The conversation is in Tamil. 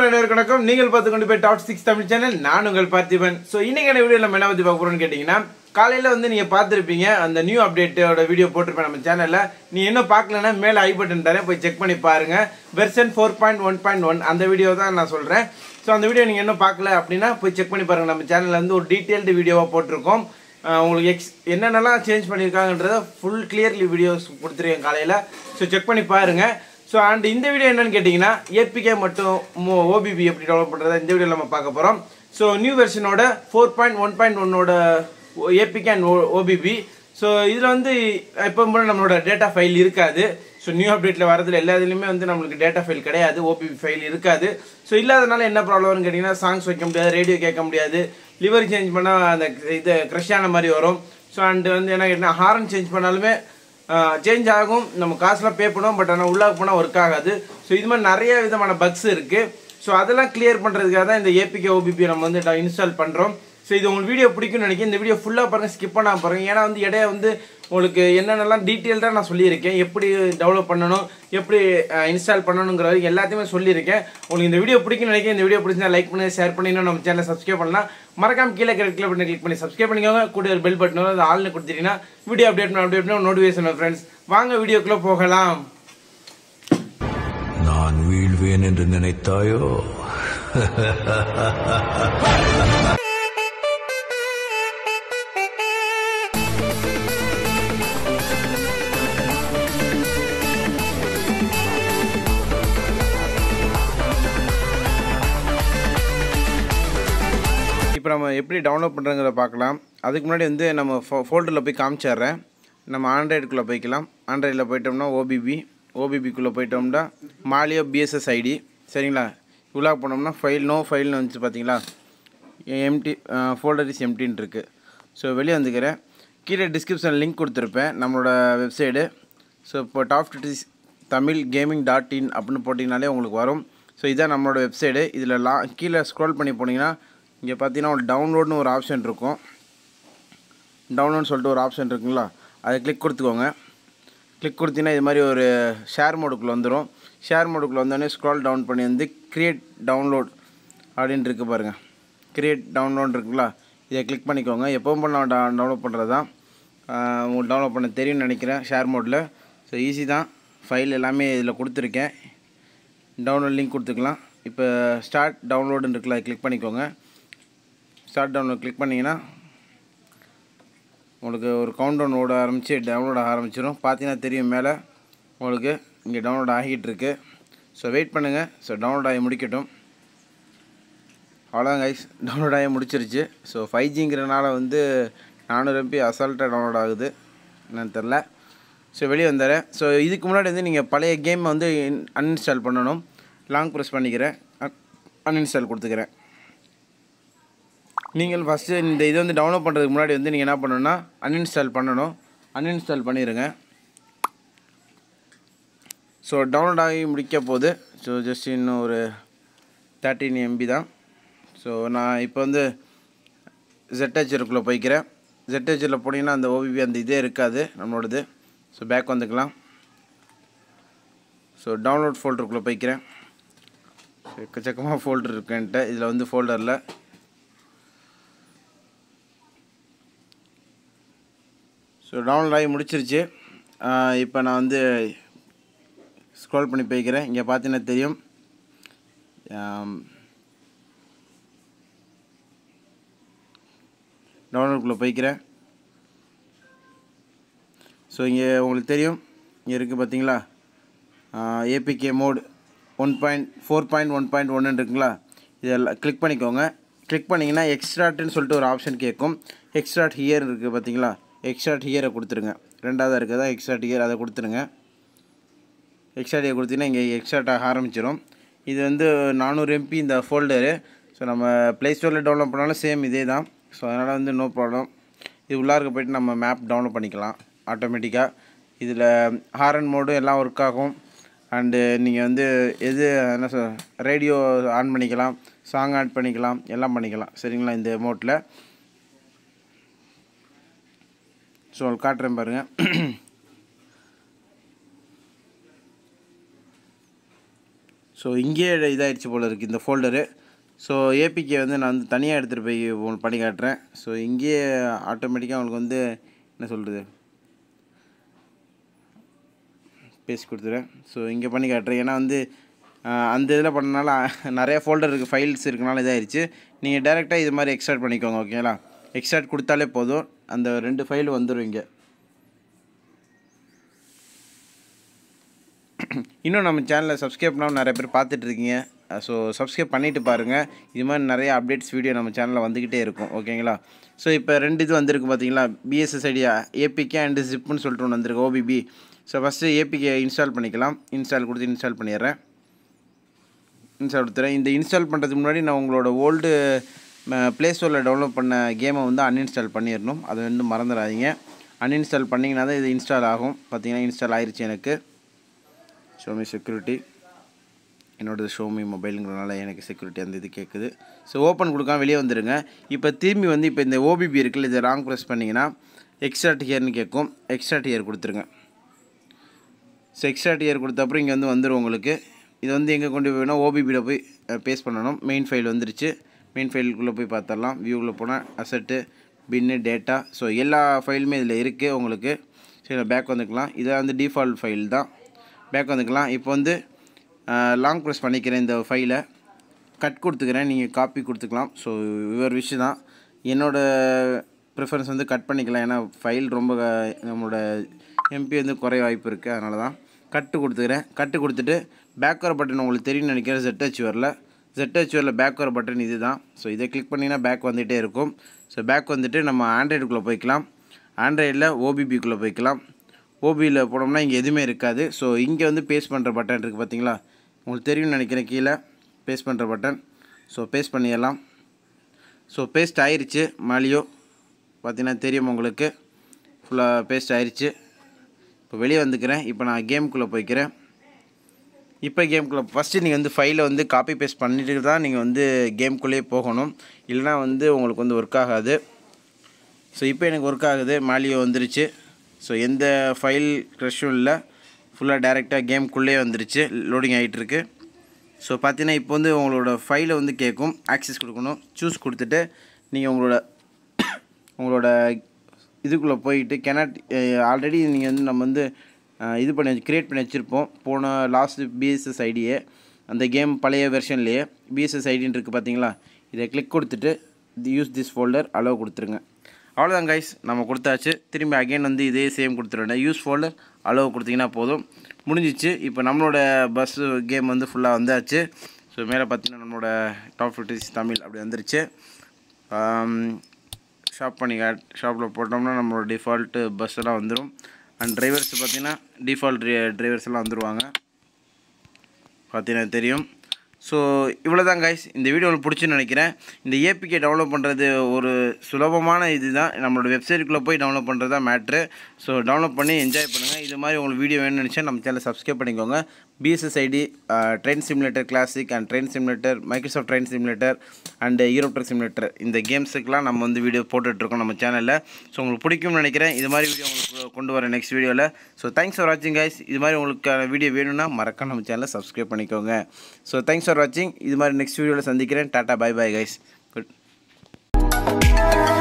அனைவருக்கும் வணக்கம் நீங்கள் பார்த்து கொண்டு போய் டாப் சிக்ஸ் தமிழ் சேனல் நான் உங்கள் பார்த்திபன் ஸோ இன்னைக்கான வீடியோ நம்ம என்ன பத்தி பார்க்க போறோம்னு கேட்டீங்கன்னா காலையில வந்து நீங்க பார்த்திருப்பீங்க அந்த நியூ அப்டேட்டோட வீடியோ போட்டிருப்பேன் நம்ம சேனல்ல நீ என்ன பார்க்கலன்னா மேல ஐ பட்டன் தரேன் போய் செக் பண்ணி பாருங்க version four point one point one அந்த வீடியோ தான் நான் சொல்றேன் ஸோ அந்த வீடியோ நீங்க என்ன பார்க்கல அப்படின்னா போய் செக் பண்ணி பாருங்க நம்ம சேனல்ல வந்து ஒரு டீட்டெயில்டு வீடியோவா போட்டிருக்கோம் அஹ் உங்களுக்கு எக்ஸ் என்னென்னலாம் சேஞ்ச் பண்ணியிருக்காங்கன்றத ஃபுல் கிளியர்லி வீடியோஸ் கொடுத்துருக்கேன் காலையில் ஸோ செக் பண்ணி பாருங்க ஸோ அண்ட் இந்த வீடியோ என்னன்னு கேட்டிங்கன்னா ஏபிகே மற்றும் ஓபிபி எப்படி டெவலப் பண்ணுறதா இந்த வீடியோவில் நம்ம பார்க்க போகிறோம் ஸோ நியூ வெர்ஷனோட ஃபோர் பாயிண்ட் ஒன் பாயிண்ட் ஒன்னோட ஏபிகே அண்ட் ஓபிபி ஸோ இதில் வந்து இப்போ போல நம்மளோட டேட்டா ஃபைல் இருக்காது ஸோ நியூ அப்டேட்டில் வரதுல எல்லா இதுலையுமே வந்து நம்மளுக்கு டேட்டா ஃபைல் கிடையாது ஓபிபி ஃபைல் இருக்காது ஸோ இல்லாதனால என்ன ப்ராப்ளம்னு கேட்டிங்கன்னா சாங்ஸ் வைக்க முடியாது ரேடியோ கேட்க முடியாது லிவர் சேஞ்ச் பண்ணால் அந்த இது க்ரஷ்ஷான மாதிரி வரும் ஸோ அண்ட் வந்து என்ன கேட்டிங்கன்னா ஹாரன் சேஞ்ச் பண்ணாலுமே சேஞ்ச் ஆகும் நம்ம காசுலாம் பே பண்ணுவோம் பட் ஆனால் உள்ளாக போனால் ஒர்க் ஆகாது ஸோ இது மாதிரி நிறைய விதமான பக்ஸ் இருக்குது ஸோ அதெல்லாம் கிளியர் பண்ணுறதுக்காக தான் இந்த ஏபிகே ஓபிபி நம்ம வந்து இன்ஸ்டால் பண்ணுறோம் ஸோ இது உங்களுக்கு வீடியோ பிடிக்கும்னு நினைக்கிறேன் இந்த வீடியோ ஃபுல்லாக பாருங்கள் ஸ்கிப் பண்ணாம பாருங்க ஏன்னா வந்து இடையே வந்து உங்களுக்கு என்னென்னலாம் டீட்டெயில்டாக நான் சொல்லியிருக்கேன் எப்படி டெவலப் பண்ணணும் எப்படி இன்ஸ்டால் பண்ணணுங்கிற வரைக்கும் எல்லாத்தையுமே சொல்லியிருக்கேன் உங்களுக்கு இந்த வீடியோ பிடிக்கும்னு நினைக்கிறேன் இந்த வீடியோ பிடிச்சா லைக் பண்ணி ஷேர் பண்ணி இன்னும் நம்ம சேனலை சப்ஸ்கிரைப் பண்ணலாம் மறக்காம கீழே கிளிக் பண்ணி கிளிக் பண்ணி சப்ஸ்கிரைப் பண்ணிக்கோங்க கூட ஒரு பெல் பட்டன் அது ஆள்னு கொடுத்துட்டீங்கன்னா வீடியோ அப்டேட் பண்ண அப்டேட் பண்ண நோட்டிஃபிகேஷன் ஃப்ரெண்ட்ஸ் வாங்க வீடியோக்குள்ளே போகலாம் நான் வீழ்வேன் என்று நினைத்தாயோ இப்போ நம்ம எப்படி டவுன்லோட் பண்ணுறங்கிறத பார்க்கலாம் அதுக்கு முன்னாடி வந்து நம்ம ஃபோ ஃபோல்டரில் போய் காமிச்சிடுறேன் நம்ம ஆண்ட்ராய்டுக்குள்ளே போய்க்கலாம் ஆண்ட்ராய்டில் போயிட்டோம்னா ஓபிபி ஓபிபிக்குள்ளே போயிட்டோம்னா மாலியோ பிஎஸ்எஸ் ஐடி சரிங்களா இவ்வளோ போனோம்னா ஃபைல் நோ ஃபைல்னு வந்துச்சு பார்த்தீங்களா எம்டி ஃபோல்டர் இஸ் எம்டின்னு இருக்குது ஸோ வெளியே வந்துக்கிறேன் கீழே டிஸ்கிரிப்ஷன் லிங்க் கொடுத்துருப்பேன் நம்மளோட வெப்சைடு ஸோ இப்போ டாப் டிஸ் தமிழ் கேமிங் டாட் இன் அப்படின்னு போட்டிங்கனாலே உங்களுக்கு வரும் ஸோ இதான் நம்மளோட வெப்சைடு இதில் லா கீழே ஸ்க்ரோல் பண்ணி போனீங்கன்னா இங்கே பார்த்தீங்கன்னா ஒரு டவுன்லோட்னு ஒரு ஆப்ஷன் இருக்கும் டவுன்லோட்னு சொல்லிட்டு ஒரு ஆப்ஷன் இருக்குங்களா அதை கிளிக் கொடுத்துக்கோங்க கிளிக் கொடுத்தீங்கன்னா இது மாதிரி ஒரு ஷேர் மோடுக்குள்ளே வந்துடும் ஷேர் மோடுக்குள்ளே வந்தோடனே ஸ்க்ரால் டவுன் பண்ணி வந்து கிரியேட் டவுன்லோட் அப்படின்னு இருக்கு பாருங்கள் கிரியேட் டவுன்லோட் இருக்குங்களா இதை கிளிக் பண்ணிக்கோங்க எப்பவும் பண்ண டவுன்லோட் பண்ணுறது தான் ஆஹ் உங்களுக்கு டவுன்லோட் பண்ண தெரியும்னு நினைக்கிறேன் ஷேர் மோடில் ஸோ ஈஸி தான் ஃபைல் எல்லாமே இதில் கொடுத்துருக்கேன் டவுன்லோட் லிங்க் கொடுத்துக்கலாம் இப்போ ஸ்டார்ட் டவுன்லோடுன்னு இருக்குல்ல அதை கிளிக் பண்ணிக்கோங்க ஸ்டார்ட் டவுன்லோட் கிளிக் பண்ணிங்கன்னா உங்களுக்கு ஒரு கவுண்ட் டவுன் ஓட ஆரம்பித்து டவுன்லோட் ஆக ஆரம்பிச்சிடும் பார்த்தீங்கன்னா தெரியும் மேலே உங்களுக்கு இங்கே டவுன்லோட் ஆகிட்டு இருக்கு ஸோ வெயிட் பண்ணுங்கள் ஸோ டவுன்லோட் ஆகி முடிக்கட்டும் அவ்வளோதான் கைஸ் டவுன்லோட் ஆகி முடிச்சிருச்சு ஸோ ஃபைவ் ஜிங்கிறனால வந்து நானூறு எம்பி அசால்ட்டாக டவுன்லோட் ஆகுது என்னன்னு தெரில ஸோ வெளியே வந்துடுறேன் ஸோ இதுக்கு முன்னாடி வந்து நீங்கள் பழைய கேம் வந்து அன்இன்ஸ்டால் பண்ணணும் லாங் ப்ரெஸ் பண்ணிக்கிறேன் அன்இன்ஸ்டால் கொடுத்துக்கிறேன் நீங்கள் ஃபஸ்ட்டு இந்த இது வந்து டவுன்லோட் பண்ணுறதுக்கு முன்னாடி வந்து நீங்கள் என்ன பண்ணணும்னா அன்இன்ஸ்டால் பண்ணணும் அன்இன்ஸ்டால் பண்ணிடுங்க ஸோ டவுன்லோட் ஆகி முடிக்க போகுது ஸோ ஜஸ்ட் இன்னும் ஒரு தேர்ட்டின் எம்பி தான் ஸோ நான் இப்போ வந்து ஜெட்ஹெச்ருக்குள்ளே போய்க்கிறேன் ஜெட்ஹெச்சில் போனீங்கன்னா அந்த ஓபிபி அந்த இதே இருக்காது நம்மளோடது ஸோ பேக் வந்துக்கலாம் ஸோ டவுன்லோட் ஃபோல்டருக்குள்ளே போய்க்கிறேன் ஸோ எக்கச்சக்கமாக ஃபோல்டர் இருக்குன்ட்டு இதில் வந்து ஃபோல்டரில் ஸோ டவுன்லோட் ஆகி முடிச்சிருச்சு இப்போ நான் வந்து ஸ்க்ரோல் பண்ணி போய்க்கிறேன் இங்கே பார்த்தீங்கன்னா தெரியும் டவுன்லோடுக்குள்ளே போய்க்கிறேன் ஸோ இங்கே உங்களுக்கு தெரியும் இங்கே இருக்குது பார்த்தீங்களா APK mod one point four point one point ஒன்று இருக்குங்களா இதெல்லாம் கிளிக் பண்ணிக்கோங்க கிளிக் பண்ணிங்கன்னா எக்ஸ்ட்ராட்டுன்னு சொல்லிட்டு ஒரு ஆப்ஷன் கேட்கும் எக்ஸ்ட்ராட் ஹியர் இருக்குது பார்த்தீங்களா எக்ஸ்ட்ராட் ஹியரை கொடுத்துருங்க ரெண்டாவது இருக்கிறதா எக்ஸ்ட்ராட் ஹியர் அதை கொடுத்துருங்க எக்ஸ்ட்ராட் ஹியர் கொடுத்தீங்கன்னா இங்கே எக்ஸ்ட்ராட் ஆக ஆரம்பிச்சிடும் இது வந்து நானூறு எம்பி இந்த ஃபோல்டரு ஸோ நம்ம ப்ளே ஸ்டோரில் டவுன்லோட் பண்ணாலும் சேம் இதே தான் ஸோ அதனால் வந்து நோ ப்ராப்ளம் இது உள்ளார்க்க போயிட்டு நம்ம மேப் டவுன்லோட் பண்ணிக்கலாம் ஆட்டோமேட்டிக்காக இதில் ஹாரன் மோடு எல்லாம் ஒர்க் ஆகும் அண்டு நீங்கள் வந்து எது என்ன சொல் ரேடியோ ஆன் பண்ணிக்கலாம் சாங் ஆட் பண்ணிக்கலாம் எல்லாம் பண்ணிக்கலாம் சரிங்களா இந்த மோட்டில் ஸோ உங்களுக்கு காட்டுறேன் பாருங்கள் ஸோ இங்கேயே இதாகிடுச்சு போல் இருக்குது இந்த ஃபோல்டரு ஸோ ஏபிகே வந்து நான் வந்து தனியாக எடுத்துகிட்டு போய் உங்களுக்கு பண்ணி காட்டுறேன் ஸோ இங்கேயே ஆட்டோமேட்டிக்காக உங்களுக்கு வந்து என்ன சொல்கிறது பேசி கொடுத்துறேன் ஸோ இங்கே பண்ணி காட்டுறேன் ஏன்னா வந்து ஆஹ், அந்த இதில் பண்ணனால நிறைய ஃபோல்டர் இருக்குது ஃபைல்ஸ் இருக்கனால இதாகிடுச்சு நீங்கள் டேரெக்டாக இது மாதிரி எக்ஸ்ட்ராக்ட் பண்ணிக்கோங்க ஓகேங்களா எக்ஸ்ட்ராக்ட் கொடுத்தாலே போதும் அந்த ரெண்டு ஃபைல் வந்துடும் இங்கே இன்னும் நம்ம சேனலில் சப்ஸ்கிரைப் பண்ணாமல் நிறைய பேர் பார்த்துட்டு இருக்கீங்க ஸோ சப்ஸ்கிரைப் பண்ணிட்டு பாருங்கள் இது மாதிரி நிறைய அப்டேட்ஸ் வீடியோ நம்ம சேனலில் வந்துக்கிட்டே இருக்கும் ஓகேங்களா ஸோ இப்போ ரெண்டு இது வந்திருக்கு பார்த்தீங்களா பிஎஸ்எஸ்ஐடி ஏபிகே அண்டு ஜிப்னு சொல்லிட்டு ஒன்று வந்திருக்கு OBB so first APK install பண்ணிக்கலாம் இன்ஸ்டால் கொடுத்து இன்ஸ்டால் பண்ணிடுறேன் இன்ஸ்டால் கொடுத்துறேன் இந்த இன்ஸ்டால் பண்ணுறதுக்கு முன்னாடி நான் உங்களோட ஓல்டு ப்ளே ஸ்டோரில் டவுன்லோட் பண்ண கேமை வந்து அன்இன்ஸ்டால் பண்ணிடணும் அதை வந்து மறந்துடாதீங்க அன்இன்ஸ்டால் பண்ணிங்கன்னா தான் இது இன்ஸ்டால் ஆகும் பார்த்தீங்கன்னா இன்ஸ்டால் ஆயிருச்சு எனக்கு ஷோமி செக்யூரிட்டி என்னோடது ஷோமி மொபைலுங்கிறனால எனக்கு செக்யூரிட்டி அந்த இது கேட்குது ஸோ ஓப்பன் கொடுக்காம வெளியே வந்துடுங்க இப்போ திரும்பி வந்து இப்போ இந்த ஓபிபி இருக்குல்ல இதை ராங் ப்ரெஸ் பண்ணிங்கன்னா எக்ஸ்ட்ரா டியர்னு கேட்கும் எக்ஸ்ட்ரா டியர் கொடுத்துருங்க ஸோ எக்ஸ்ட்ரா டியர் கொடுத்த அப்புறம் இங்கே வந்து வந்துடும் உங்களுக்கு இது வந்து எங்கே கொண்டு போய் வேணால் ஓபிபியில் போய் பேஸ்ட் பண்ணணும் மெயின் ஃபைல் வந்துருச்சு மெயின் ஃபைலுக்குள்ளே போய் பார்த்துடலாம் வியூவில் போனால் அசட்டு பின்னு டேட்டா ஸோ எல்லா ஃபைலுமே இதில் இருக்குது உங்களுக்கு சரி பேக் வந்துக்கலாம் இது வந்து டிஃபால்ட் ஃபைல் தான் பேக் வந்துக்கலாம் இப்போ வந்து லாங் ப்ரெஸ் பண்ணிக்கிறேன் இந்த ஃபைலை கட் கொடுத்துக்கிறேன் நீங்கள் காப்பி கொடுத்துக்கலாம் ஸோ இவர் விஷயம் தான் என்னோடய ப்ரிஃபரன்ஸ் வந்து கட் பண்ணிக்கலாம் ஏன்னா ஃபைல் ரொம்ப க- நம்மளோட எம்பி வந்து குறைய வாய்ப்பு இருக்குது அதனால தான் கட்டு கொடுத்துக்கிறேன் கட்டு கொடுத்துட்டு பேக்வர் பட்டன் உங்களுக்கு தெரியும்னு நினைக்கிறேன் ZH வரல ZH வரல பேக்வர் பட்டன் இது தான் ஸோ இதை கிளிக் பண்ணிங்கன்னா பேக் வந்துகிட்டே இருக்கும் ஸோ பேக் வந்துட்டு நம்ம ஆண்ட்ராய்டுக்குள்ளே போய்க்கலாம் ஆண்ட்ராய்டில் ஓபிபிக்குள்ளே போய்க்கலாம் ஓபியில் போனோம்னா இங்கே எதுவுமே இருக்காது ஸோ இங்கே வந்து பேஸ்ட் பண்ணுற பட்டன் இருக்குது பார்த்தீங்களா உங்களுக்கு தெரியும்னு நினைக்கிறேன் கீழே பேஸ்ட் பண்ணுற பட்டன் ஸோ பேஸ்ட் பண்ணிடலாம் ஸோ பேஸ்ட் ஆயிருச்சு மாலியோ பார்த்தீங்கன்னா தெரியும் உங்களுக்கு ஃபுல்லாக பேஸ்ட் ஆயிருச்சு இப்போ வெளியே வந்துக்கிறேன் இப்போ நான் கேமுக்குள்ளே போய்க்கிறேன் இப்போ கேமுக்குள்ளே ஃபஸ்ட்டு நீங்கள் வந்து ஃபைலை வந்து காப்பி பேஸ்ட் பண்ணிட்டு தான் நீங்கள் வந்து கேமுக்குள்ளேயே போகணும் இல்லைனா வந்து உங்களுக்கு வந்து ஒர்க் ஆகாது ஸோ இப்போ எனக்கு ஒர்க் ஆகுது மாலியோ வந்துருச்சு ஸோ எந்த ஃபைல் க்ரஷும் இல்லை ஃபுல்லாக டேரெக்டாக கேம்குள்ளேயே வந்துருச்சு லோடிங் ஆகிட்டு இருக்கு ஸோ பார்த்தீங்கன்னா இப்போ வந்து உங்களோட ஃபைலை வந்து கேட்கும் ஆக்சஸ் கொடுக்கணும் சூஸ் கொடுத்துட்டு நீங்கள் உங்களோட உங்களோட இதுக்குள்ளே போயிட்டு கெனாட் ஆல்ரெடி நீங்கள் வந்து நம்ம வந்து அஹ், இது பண்ணி க்ரியேட் பண்ணி வச்சுருப்போம் போன லாஸ்ட் பிஎஸ்எஸ் ஐடியே அந்த கேம் பழைய வெர்ஷன்லேயே பிஎஸ்எஸ் ஐடின்னு இருக்குது பார்த்தீங்களா இதை கிளிக் கொடுத்துட்டு யூஸ் திஸ் ஃபோல்டர் அலோவ் கொடுத்துருங்க அவ்வளோதான் கைஸ் நம்ம கொடுத்தாச்சு திரும்பி அகைன் வந்து இதே சேம் கொடுத்துருவேன் யூஸ் ஃபோல்டர் அலோவ் கொடுத்தீங்கன்னா போதும் முடிஞ்சிச்சு இப்போ நம்மளோட பஸ் கேம் வந்து ஃபுல்லாக வந்தாச்சு ஸோ மேலே பார்த்தீங்கன்னா நம்மளோட டாப் ஃபிஃப்டிஸ் தமிழ் அப்படி வந்துருச்சு ஷாப் பண்ணி ஷாப்பில் போட்டோம்னா நம்மளோட டிஃபால்ட்டு பஸ் எல்லாம் வந்துடும் அண்ட் டிரைவர்ஸ் பார்த்தீங்கன்னா டிஃபால்ட் டிரைவர்ஸ் எல்லாம் வந்துருவாங்க பார்த்தீங்கன்னா தெரியும் ஸோ இவ்வளோ தான் கைஸ் இந்த வீடியோ உங்களுக்கு பிடிச்சுன்னு நினைக்கிறேன் இந்த ஏபிகே டவுன்லோட் பண்ணுறது ஒரு சுலபமான இது தான் நம்மளோட வெப்சைட்டுக்குள்ளே போய் டவுன்லோட் பண்ணுறது தான் மேட்ரு ஸோ டவுன்லோட் பண்ணி என்ஜாய் பண்ணுங்கள் இது மாதிரி உங்களுக்கு வீடியோ வேணும்னு நினச்சா நம்ம சேனலை சப்ஸ்கிரைப் பண்ணிக்கோங்க பிஎஸ்எஸ்ஐடி train simulator classic and train simulator Microsoft train simulator and யூரோப்டர் சிமுலேட்டர் இந்த கேம்ஸுக்கெலாம் நம்ம வந்து வீடியோ போட்டுட்ருக்கோம் நம்ம சேனலில் ஸோ உங்களுக்கு பிடிக்கும்னு நினைக்கிறேன் இது மாதிரி வீடியோ உங்களுக்கு கொண்டு வரேன் நெக்ஸ்ட் வீடியோவில் ஸோ தேங்க்ஸ் ஃபார் வாட்சிங் கைஸ் இது மாதிரி உங்களுக்கு வீடியோ வேணும்னா மறக்காம நம்ம சேனலை சப்ஸ்கிரைப் பண்ணிக்கோங்க ஸோ தேங்க்ஸ் ஃபார் வாட்சிங் இது மாதிரி நெக்ஸ்ட் வீடியோவில் சந்திக்கிறேன் டாட்டா பை பை கைஸ் குட்